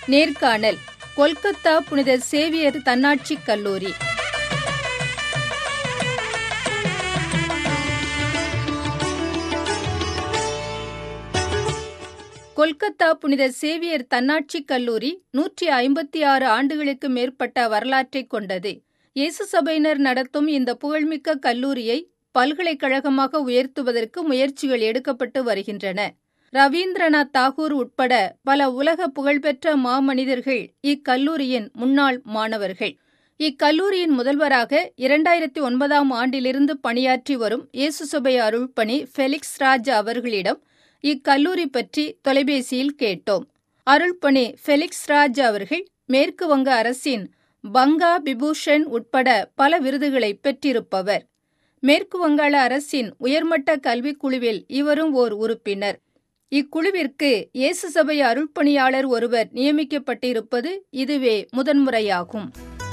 நேர்காணல் கொல்கத்தா புனித சேவியர் தன்னாட்சி கல்லூரி கொல்கத்தா புனித சேவியர் தன்னாட்சி கல்லூரி நூற்றி ஐம்பத்தி ஆறு ஆண்டுகளுக்கு மேற்பட்ட வரலாற்றை கொண்டது இயேசு சபையினர் நடத்தும் இந்த புகழ்மிக்க கல்லூரியை பல்கலைக்கழகமாக உயர்த்துவதற்கு முயற்சிகள் எடுக்கப்பட்டு வருகின்றன ரவீந்திரநாத் தாகூர் உட்பட பல உலக புகழ்பெற்ற மாமனிதர்கள் இக்கல்லூரியின் முன்னாள் மாணவர்கள் இக்கல்லூரியின் முதல்வராக இரண்டாயிரத்தி ஒன்பதாம் ஆண்டிலிருந்து பணியாற்றி வரும் இயேசு சபை அருள்பணி ஃபெலிக்ஸ் ராஜ் அவர்களிடம் இக்கல்லூரி பற்றி தொலைபேசியில் கேட்டோம் அருள்பணி ஃபெலிக்ஸ் ராஜ் அவர்கள் மேற்கு வங்க அரசின் பங்கா விபூஷன் உட்பட பல விருதுகளை பெற்றிருப்பவர் மேற்கு வங்காள அரசின் உயர்மட்ட கல்விக்குழுவில் இவரும் ஓர் உறுப்பினர் இக்குழுவிற்கு இயேசு சபை அருள்பணியாளர் ஒருவர் நியமிக்கப்பட்டிருப்பது இதுவே முதன்முறையாகும்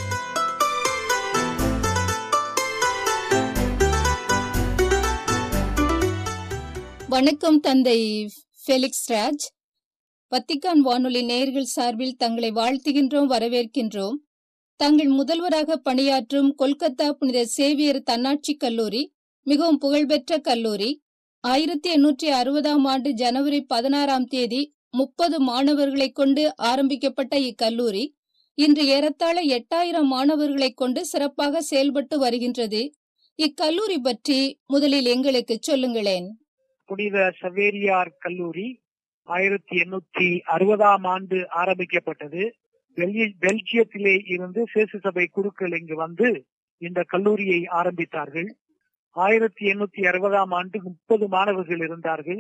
வணக்கம் தந்தை ஃபெலிக்ஸ் ராஜ் வத்திக்கான் வானொலி நேயர்கள் சார்பில் தங்களை வாழ்த்துகின்றோம் வரவேற்கின்றோம் தங்கள் முதல்வராக பணியாற்றும் கொல்கத்தா புனித சேவியர் தன்னாட்சி கல்லூரி மிகவும் புகழ்பெற்ற கல்லூரி ஆயிரத்தி எண்ணூற்றி அறுபதாம் ஆண்டு ஜனவரி பதினாறாம் தேதி முப்பது மாணவர்களை கொண்டு ஆரம்பிக்கப்பட்ட இக்கல்லூரி இன்று ஏறத்தாழ எட்டாயிரம் மாணவர்களை கொண்டு சிறப்பாக செயல்பட்டு வருகின்றது இக்கல்லூரி பற்றி முதலில் எங்களுக்கு சொல்லுங்களேன் புனித சவேரியார் கல்லூரி ஆயிரத்தி எண்ணூத்தி அறுபதாம் ஆண்டு ஆரம்பிக்கப்பட்டது பெல்ஜியத்திலே இருந்து சேசு சபை குருக்கள் இங்கு வந்து இந்த கல்லூரியை ஆரம்பித்தார்கள் ஆயிரத்தி எண்ணூத்தி அறுபதாம் ஆண்டு முப்பது மாணவர்கள் இருந்தார்கள்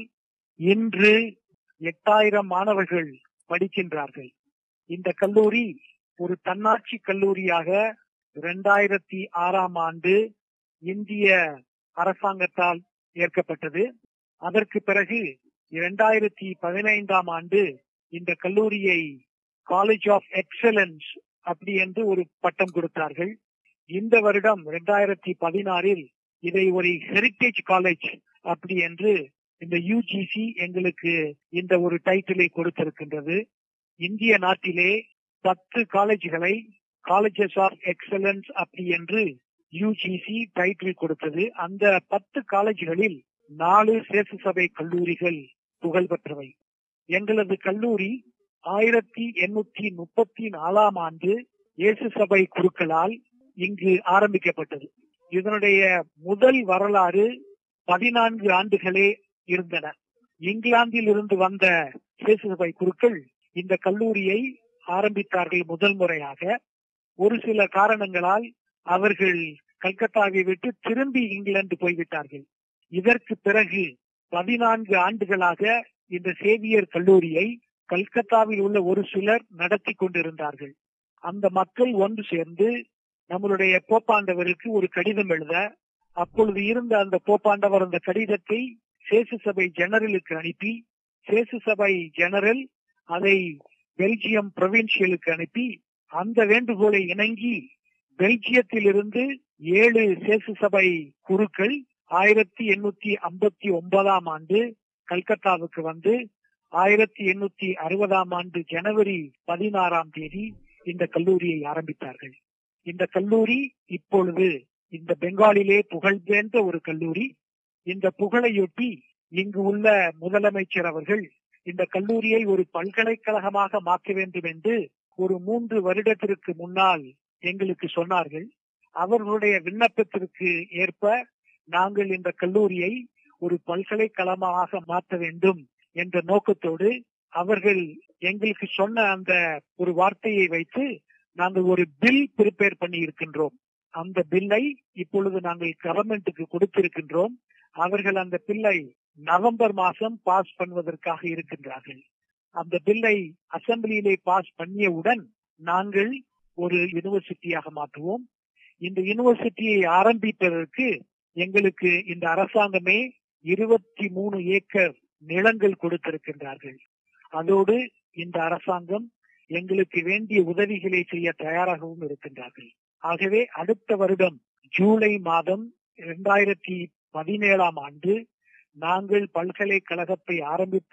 இன்று எட்டாயிரம் மாணவர்கள் படிக்கின்றார்கள் இந்த கல்லூரி ஒரு தன்னாட்சி கல்லூரியாக இரண்டாயிரத்தி ஆறாம் ஆண்டு இந்திய அரசாங்கத்தால் ஏற்கப்பட்டது அதற்கு பிறகு இரண்டாயிரத்தி பதினைந்தாம் ஆண்டு இந்த கல்லூரியை காலேஜ் ஆஃப் எக்ஸலன்ஸ் அப்படி என்று ஒரு பட்டம் கொடுத்தார்கள் இந்த வருடம் இரண்டாயிரத்தி பதினாறில் இதை ஒரு ஹெரிட்டேஜ் காலேஜ் அப்படி என்று இந்த யூஜிசி எங்களுக்கு இந்த ஒரு டைட்டிலை கொடுத்திருக்கின்றது இந்திய நாட்டிலே பத்து காலேஜ்களை காலேஜஸ் ஆஃப் எக்ஸலன்ஸ் அப்படி என்று யூஜிசி டைட்டில் கொடுத்தது அந்த பத்து காலேஜ்களில் நாலு சேசு சபை கல்லூரிகள் புகழ்பெற்றவை எங்களது கல்லூரி ஆயிரத்தி எண்ணூத்தி முப்பத்தி நாலாம் ஆண்டு இயேசு சபை குருக்களால் இங்கு ஆரம்பிக்கப்பட்டது இதனுடைய முதல் வரலாறு பதினான்கு ஆண்டுகளே இருந்தன இங்கிலாந்தில் இருந்து வந்த சேசு சபை குருக்கள் இந்த கல்லூரியை ஆரம்பித்தார்கள் முதல் முறையாக ஒரு சில காரணங்களால் அவர்கள் கல்கத்தாவை விட்டு திரும்பி இங்கிலாந்து போய்விட்டார்கள் இதற்கு பிறகு பதினான்கு ஆண்டுகளாக இந்த சேவியர் கல்லூரியை கல்கத்தாவில் உள்ள ஒரு சிலர் நடத்தி கொண்டிருந்தார்கள் அந்த மக்கள் ஒன்று சேர்ந்து நம்மளுடைய போப்பாண்டவருக்கு ஒரு கடிதம் எழுத அப்பொழுது இருந்த அந்த போப்பாண்டவர் அந்த கடிதத்தை சேசு சபை ஜெனரலுக்கு அனுப்பி சேசு சபை ஜெனரல் அதை பெல்ஜியம் பிரொவின்சியலுக்கு அனுப்பி அந்த வேண்டுகோளை இணங்கி பெல்ஜியத்தில் இருந்து ஏழு சேசு சபை குருக்கள் ஆயிரத்தி எண்ணூத்தி ஐம்பத்தி ஒன்பதாம் ஆண்டு கல்கத்தாவுக்கு வந்து ஆயிரத்தி எண்ணூத்தி அறுபதாம் ஆண்டு ஜனவரி பதினாறாம் தேதி இந்த கல்லூரியை ஆரம்பித்தார்கள் இந்த கல்லூரி இப்பொழுது இந்த பெங்காலிலே புகழ்பெற்ற ஒரு கல்லூரி இந்த புகழையொட்டி இங்கு உள்ள முதலமைச்சர் அவர்கள் இந்த கல்லூரியை ஒரு பல்கலைக்கழகமாக மாற்ற வேண்டும் என்று ஒரு மூன்று வருடத்திற்கு முன்னால் எங்களுக்கு சொன்னார்கள் அவர்களுடைய விண்ணப்பத்திற்கு ஏற்ப நாங்கள் இந்த கல்லூரியை ஒரு பல்கலைக்கழகமாக மாற்ற வேண்டும் என்ற நோக்கத்தோடு அவர்கள் எங்களுக்கு சொன்ன அந்த ஒரு வார்த்தையை வைத்து நாங்கள் ஒரு பில் ப்ரிப்பேர் பண்ணி இருக்கின்றோம் அந்த பில்லை இப்பொழுது நாங்கள் கவர்மெண்ட்டுக்கு கொடுத்திருக்கின்றோம் அவர்கள் அந்த பில்லை நவம்பர் மாசம் பாஸ் பண்ணுவதற்காக இருக்கின்றார்கள் அந்த பில்லை அசம்பிளியிலே பாஸ் பண்ணியவுடன் நாங்கள் ஒரு யூனிவர்சிட்டியாக மாற்றுவோம் இந்த யூனிவர்சிட்டியை ஆரம்பிப்பதற்கு எங்களுக்கு இந்த அரசாங்கமே இருபத்தி மூணு ஏக்கர் நிலங்கள் கொடுத்திருக்கின்றார்கள் அதோடு இந்த அரசாங்கம் எங்களுக்கு வேண்டிய உதவிகளை செய்ய தயாராகவும் இருக்கின்றார்கள் ஆகவே அடுத்த வருடம் ஜூலை மாதம் இரண்டாயிரத்தி பதினேழாம் ஆண்டு நாங்கள் பல்கலைக்கழகத்தை ஆரம்பித்து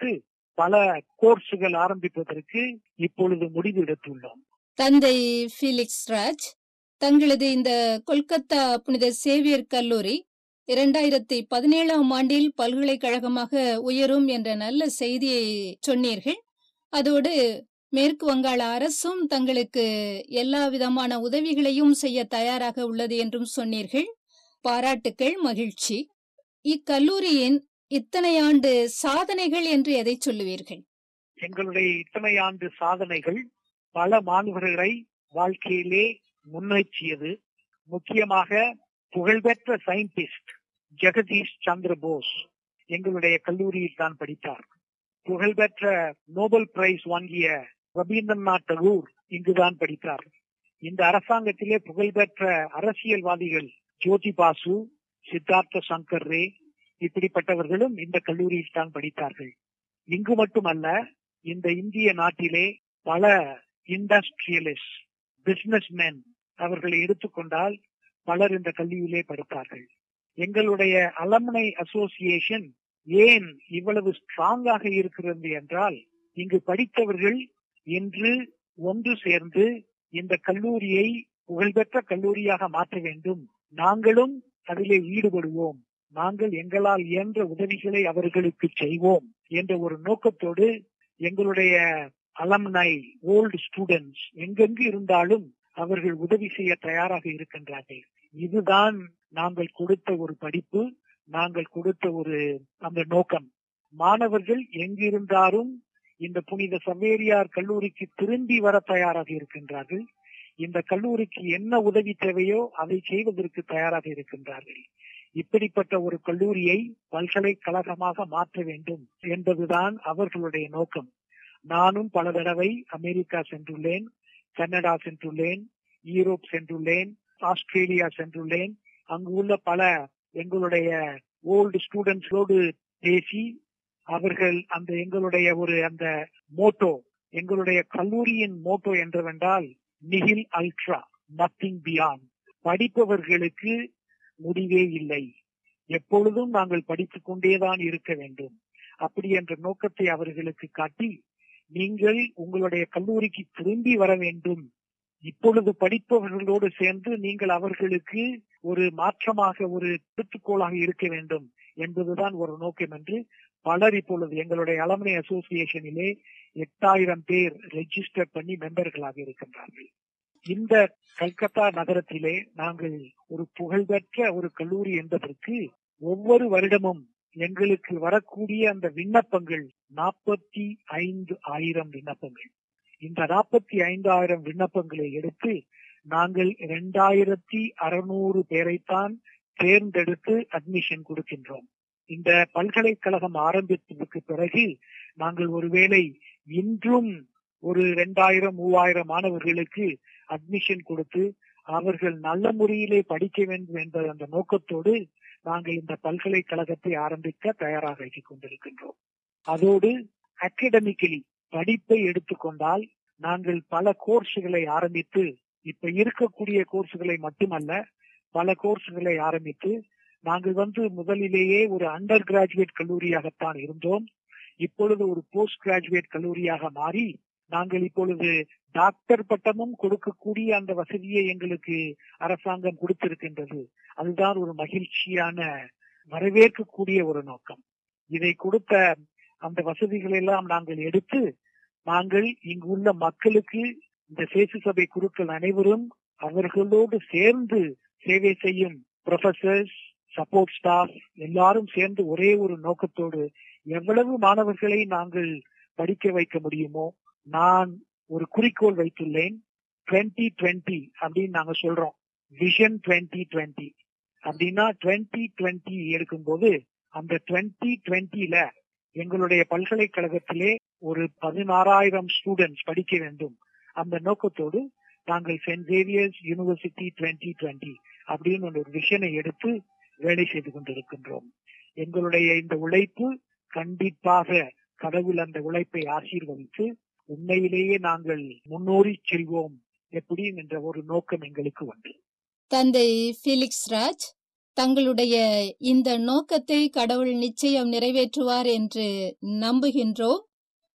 பல கோர்ஸுகள் ஆரம்பிப்பதற்கு இப்பொழுது முடிவு எடுத்துள்ளோம் தந்தை ஃபீலிக்ஸ் ராஜ் தங்களது இந்த கொல்கத்தா புனித சேவியர் கல்லூரி இரண்டாயிரத்தி பதினேழாம் ஆண்டில் பல்கலைக்கழகமாக உயரும் என்ற நல்ல செய்தியை சொன்னீர்கள் அதோடு மேற்கு வங்காள அரசும் தங்களுக்கு எல்லா விதமான உதவிகளையும் செய்ய தயாராக உள்ளது என்றும் சொன்னீர்கள் பாராட்டுக்கள் மகிழ்ச்சி இக்கல்லூரியின் இத்தனை ஆண்டு சாதனைகள் என்று எதை சொல்லுவீர்கள் எங்களுடைய இத்தனை ஆண்டு சாதனைகள் பல மாணவர்களை வாழ்க்கையிலே முன்னேற்றியது முக்கியமாக புகழ்பெற்ற சயின்டிஸ்ட் ஜெகதீஷ் சந்திர போஸ் எங்களுடைய கல்லூரியில் தான் படித்தார் புகழ்பெற்ற நோபல் பிரைஸ் வாங்கிய ரவீந்திரநாத் டகூர் இங்குதான் படித்தார் இந்த அரசாங்கத்திலே புகழ்பெற்ற அரசியல்வாதிகள் ஜோதி பாசு சித்தார்த்த சங்கர் ரே இப்படிப்பட்டவர்களும் இந்த கல்லூரியில் தான் படித்தார்கள் இங்கு மட்டுமல்ல இந்த இந்திய நாட்டிலே பல இண்டஸ்ட்ரியலிஸ்ட் பிசினஸ் மென் அவர்களை எடுத்துக்கொண்டால் பலர் இந்த கல்வியிலே படித்தார்கள் எங்களுடைய அலம்னை அசோசியேஷன் ஏன் இவ்வளவு ஸ்ட்ராங்காக இருக்கிறது என்றால் இங்கு படித்தவர்கள் இன்று ஒன்று சேர்ந்து இந்த கல்லூரியை புகழ்பெற்ற கல்லூரியாக மாற்ற வேண்டும் நாங்களும் அதிலே ஈடுபடுவோம் நாங்கள் எங்களால் இயன்ற உதவிகளை அவர்களுக்கு செய்வோம் என்ற ஒரு நோக்கத்தோடு எங்களுடைய அலம்னை ஓல்டு ஸ்டூடெண்ட்ஸ் எங்கெங்கு இருந்தாலும் அவர்கள் உதவி செய்ய தயாராக இருக்கின்றார்கள் இதுதான் நாங்கள் கொடுத்த ஒரு படிப்பு நாங்கள் கொடுத்த ஒரு அந்த நோக்கம் மாணவர்கள் எங்கிருந்தாலும் இந்த புனித சவேரியார் கல்லூரிக்கு திரும்பி வர தயாராக இருக்கின்றார்கள் இந்த கல்லூரிக்கு என்ன உதவி தேவையோ அதை செய்வதற்கு தயாராக இருக்கின்றார்கள் இப்படிப்பட்ட ஒரு கல்லூரியை பல்கலைக்கழகமாக மாற்ற வேண்டும் என்பதுதான் அவர்களுடைய நோக்கம் நானும் பல தடவை அமெரிக்கா சென்றுள்ளேன் கனடா சென்றுள்ளேன் யூரோப் சென்றுள்ளேன் ஆஸ்திரேலியா சென்றுள்ளேன் அங்கு உள்ள பல எங்களுடைய ஓல்டு ஸ்டூடெண்ட்ஸோடு பேசி அவர்கள் அந்த எங்களுடைய ஒரு அந்த மோட்டோ எங்களுடைய கல்லூரியின் மோட்டோ என்றவென்றால் நிகில் அல்ட்ரா நத்திங் பியாண்ட் படிப்பவர்களுக்கு முடிவே இல்லை எப்பொழுதும் நாங்கள் படித்துக் கொண்டேதான் இருக்க வேண்டும் அப்படி என்ற நோக்கத்தை அவர்களுக்கு காட்டி நீங்கள் உங்களுடைய கல்லூரிக்கு திரும்பி வர வேண்டும் இப்பொழுது படிப்பவர்களோடு சேர்ந்து நீங்கள் அவர்களுக்கு ஒரு மாற்றமாக ஒரு எடுத்துக்கோளாக இருக்க வேண்டும் என்பதுதான் ஒரு நோக்கம் என்று பலர் இப்பொழுது எங்களுடைய அலமனை அசோசியேஷனிலே எட்டாயிரம் பேர் ரெஜிஸ்டர் பண்ணி மெம்பர்களாக இருக்கின்றார்கள் இந்த கல்கத்தா நகரத்திலே நாங்கள் ஒரு புகழ்பெற்ற ஒரு கல்லூரி என்பதற்கு ஒவ்வொரு வருடமும் எங்களுக்கு வரக்கூடிய அந்த விண்ணப்பங்கள் நாற்பத்தி ஐந்து ஆயிரம் விண்ணப்பங்கள் இந்த நாற்பத்தி ஐந்தாயிரம் விண்ணப்பங்களை எடுத்து நாங்கள் இரண்டாயிரத்தி அறுநூறு பேரைத்தான் தேர்ந்தெடுத்து அட்மிஷன் கொடுக்கின்றோம் இந்த பல்கலைக்கழகம் ஆரம்பித்ததுக்கு பிறகு நாங்கள் ஒருவேளை இன்றும் ஒரு இரண்டாயிரம் மூவாயிரம் மாணவர்களுக்கு அட்மிஷன் கொடுத்து அவர்கள் நல்ல முறையிலே படிக்க வேண்டும் என்ற அந்த நோக்கத்தோடு நாங்கள் இந்த பல்கலைக்கழகத்தை ஆரம்பிக்க தயாராக கொண்டிருக்கின்றோம் அதோடு அகடமிக்கலி படிப்பை எடுத்துக்கொண்டால் நாங்கள் பல கோர்ஸுகளை ஆரம்பித்து இப்ப இருக்கக்கூடிய கோர்ஸுகளை மட்டுமல்ல பல கோர்ஸுகளை ஆரம்பித்து நாங்கள் வந்து முதலிலேயே ஒரு அண்டர் கிராஜுவேட் கல்லூரியாகத்தான் இருந்தோம் இப்பொழுது ஒரு போஸ்ட் கிராஜுவேட் கல்லூரியாக மாறி நாங்கள் இப்பொழுது டாக்டர் பட்டமும் கொடுக்கக்கூடிய அந்த வசதியை எங்களுக்கு அரசாங்கம் கொடுத்திருக்கின்றது அதுதான் ஒரு மகிழ்ச்சியான வரவேற்கக்கூடிய ஒரு நோக்கம் இதை கொடுத்த அந்த வசதிகளை எல்லாம் நாங்கள் எடுத்து நாங்கள் இங்கு உள்ள மக்களுக்கு இந்த சேசு சபை குருக்கள் அனைவரும் அவர்களோடு சேர்ந்து சேவை செய்யும் ப்ரொஃபசர்ஸ் சப்போர்ட் ஸ்டாஃப் எல்லாரும் சேர்ந்து ஒரே ஒரு நோக்கத்தோடு எவ்வளவு மாணவர்களை நாங்கள் படிக்க வைக்க முடியுமோ நான் ஒரு குறிக்கோள் வைத்துள்ளேன் டுவெண்ட்டி டுவெண்ட்டி அப்படின்னு நாங்க சொல்றோம் விஷன் டுவெண்ட்டி டுவெண்ட்டி அப்படின்னா டுவெண்ட்டி டுவெண்ட்டி எடுக்கும்போது அந்த டுவெண்ட்டி டுவெண்ட்டில எங்களுடைய பல்கலைக்கழகத்திலே ஒரு பதினாறாயிரம் ஸ்டூடெண்ட்ஸ் படிக்க வேண்டும் அந்த நோக்கத்தோடு நாங்கள் saint Xavier's university twenty twenty அப்படின்னு ஒரு விஷனை எடுத்து வேலை செய்து கொண்டிருக்கின்றோம் எங்களுடைய இந்த உழைப்பு கண்டிப்பாக கடவுள் அந்த உழைப்பை ஆசீர்வதித்து உண்மையிலேயே நாங்கள் முன்னோறி செல்வோம் எப்படி என்ற ஒரு நோக்கம் எங்களுக்கு உண்டு தந்தை பிலிக்ஸ் ராஜ் தங்களுடைய இந்த நோக்கத்தை கடவுள் நிச்சயம் நிறைவேற்றுவார் என்று நம்புகின்றோம்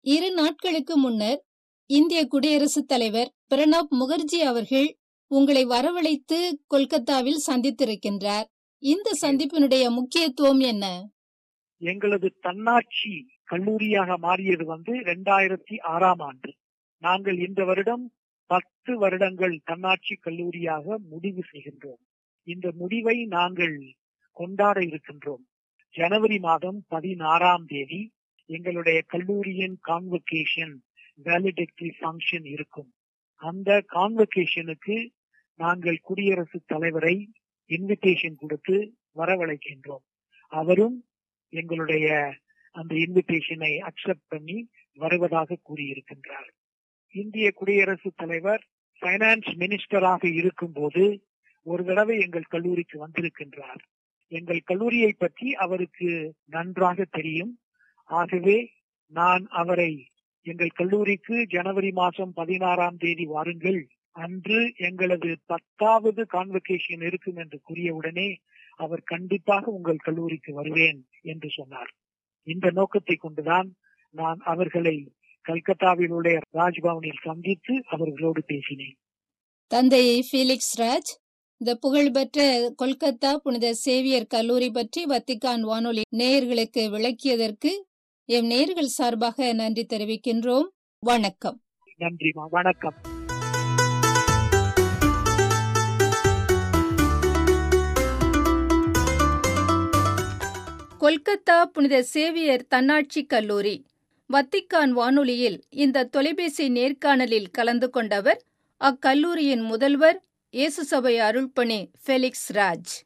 இரு நாட்களுக்கு முன்னர் இந்திய குடியரசுத் தலைவர் பிரணாப் முகர்ஜி அவர்கள் உங்களை வரவழைத்து கொல்கத்தாவில் சந்தித்திருக்கின்றார் இந்த சந்திப்பினுடைய முக்கியத்துவம் என்ன எங்களது தன்னாட்சி கல்லூரியாக மாறியது வந்து இரண்டாயிரத்தி ஆறாம் ஆண்டு நாங்கள் இந்த வருடம் பத்து வருடங்கள் தன்னாட்சி கல்லூரியாக முடிவு செய்கின்றோம் இந்த முடிவை நாங்கள் கொண்டாட இருக்கின்றோம் ஜனவரி மாதம் பதினாறாம் தேதி எங்களுடைய கல்லூரியின் கான்வொகேஷன் வேலிடேட்டரி ஃபங்க்ஷன் இருக்கும் அந்த கான்வொகேஷனுக்கு நாங்கள் குடியரசுத் தலைவரை இன்விடேஷன் கொடுத்து வரவழைக்கின்றோம் அவரும் எங்களுடைய அந்த இன்விடேஷனை அக்செப்ட் பண்ணி வருவதாக கூறியிருக்கின்றார் இந்திய குடியரசுத் தலைவர் பைனான்ஸ் மினிஸ்டராக இருக்கும் போது ஒரு தடவை எங்கள் கல்லூரிக்கு வந்திருக்கின்றார் எங்கள் கல்லூரியை பற்றி அவருக்கு நன்றாக தெரியும் ஆகவே நான் அவரை எங்கள் கல்லூரிக்கு ஜனவரி மாதம் பதினாறாம் தேதி வாருங்கள் அன்று எங்களது பத்தாவது கான்வெகேஷன் இருக்கும் என்று கூறியவுடனே அவர் கண்டிப்பாக உங்கள் கல்லூரிக்கு வருவேன் என்று சொன்னார் இந்த நோக்கத்தை கொண்டுதான் நான் அவர்களை கல்கத்தாவில் உள்ள ராஜ்பவனில் சந்தித்து அவர்களோடு பேசினேன் தந்தை ஃபீலிக்ஸ் ராஜ் இந்த புகழ்பெற்ற கொல்கத்தா புனித சேவியர் கல்லூரி பற்றி வத்திக்கான் வானொலி நேயர்களுக்கு விளக்கியதற்கு எம் நேயர்கள் சார்பாக நன்றி தெரிவிக்கின்றோம் வணக்கம் நன்றிமா வணக்கம் கொல்கத்தா புனித சேவியர் தன்னாட்சி கல்லூரி வத்திக்கான் வானொலியில் இந்த தொலைபேசி நேர்காணலில் கலந்து கொண்டவர் அக்கல்லூரியின் முதல்வர் இயேசு சபை அருள்பணி ஃபெலிக்ஸ் ராஜ்